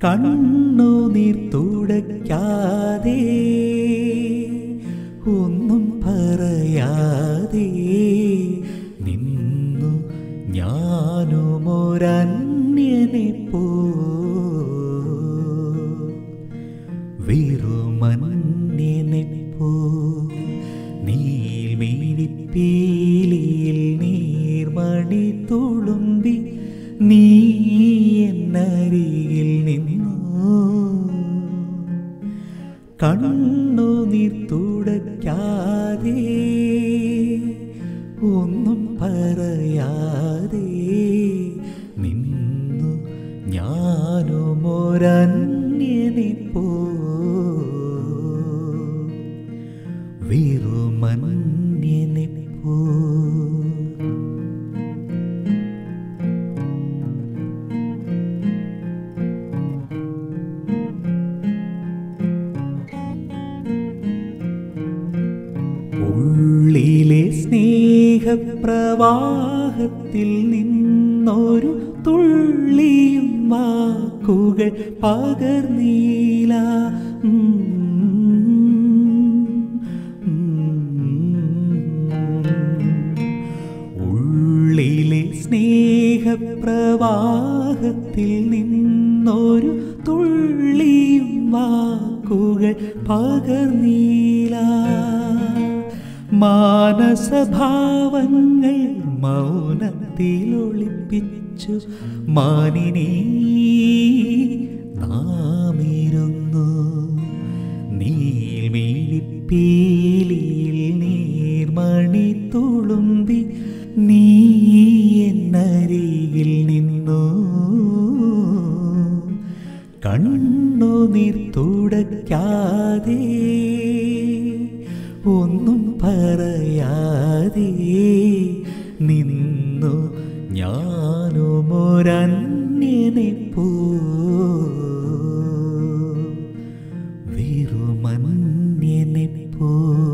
കണ്ണുനീർ തുടയ്ക്കാതെ ഒന്നും പറയാതെ നിന്നു ഞാനുമൊരന്യനെ പോ വെറുമന്യനെ പോ നീൽമീഴിപ്പീലിയിൽ നീർമണി തുളുമ്പി നീ എന്നരികിൽ നിന്നു കണ്ണുനീർ തുടയ്ക്കാതെ ഒന്നും പറയാതെ നിന്നു ഞാനുമൊരന്യനെ പോ വെറുമന്യനെ പോ ഉള്ളിലെ സ്നേഹപ്രവാഹത്തിൽ നിന്നൊരു തുള്ളിയും വാക്കുകൾ പകർന്നീല ഉം. ഉള്ളിലെ സ്നേഹപ്രവാഹത്തിൽ നിന്നൊരു തുള്ളിയും വാക്കുകൾ പകർന്നീല മാനസഭാവങ്ങൾ മൗനത്തിൽ ഒളിപ്പിച്ചു മാനിനെ നാമിരുന്നു നീൽമീലിപ്പീലിയിൽ നീർമണി തുളുമ്പി നീ എന്നരികിൽ നിന്നു കണ്ണുനീർ തുടയ്ക്കാതെ ഒന്നും പറയാതെ നിന്നു ഞാനുമൊരന്യനെ പോ വെറുമന്യനെ പോ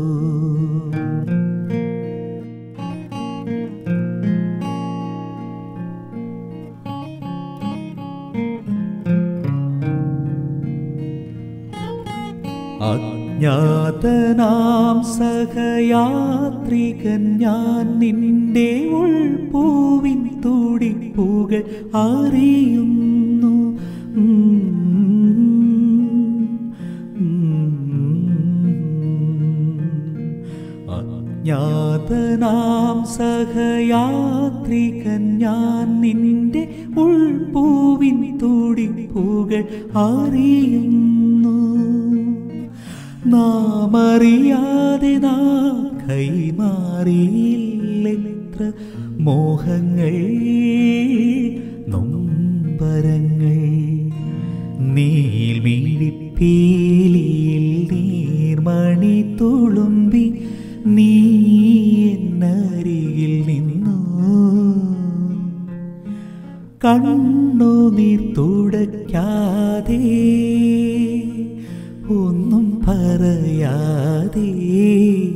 അജ്ഞാതനാം സഹയാത്രികൻ ഞാൻ നിന്റെ ഉൾപൂവിൻ തുടിപ്പുകൾ അറിയുന്നു ഉം. അജ്ഞാതനാം സഹയാത്രികൻ ഞാൻ നിന്റെ ഉൾപൂവിൻ തുടിപ്പുകൾ അറിയുന്നു നാം അറിയാതെ നാം കൈമാറിയില്ലെത്ര മോഹങ്ങൾ നൊമ്പരങ്ങൾ നീൽമീഴിപ്പീലിയിൽ നീർമണി തുളുമ്പി നീ എന്നരികിൽ നിന്നു കണ്ണുനീർ തുടയ്ക്കാതെ ഒന്നും പറയാതെ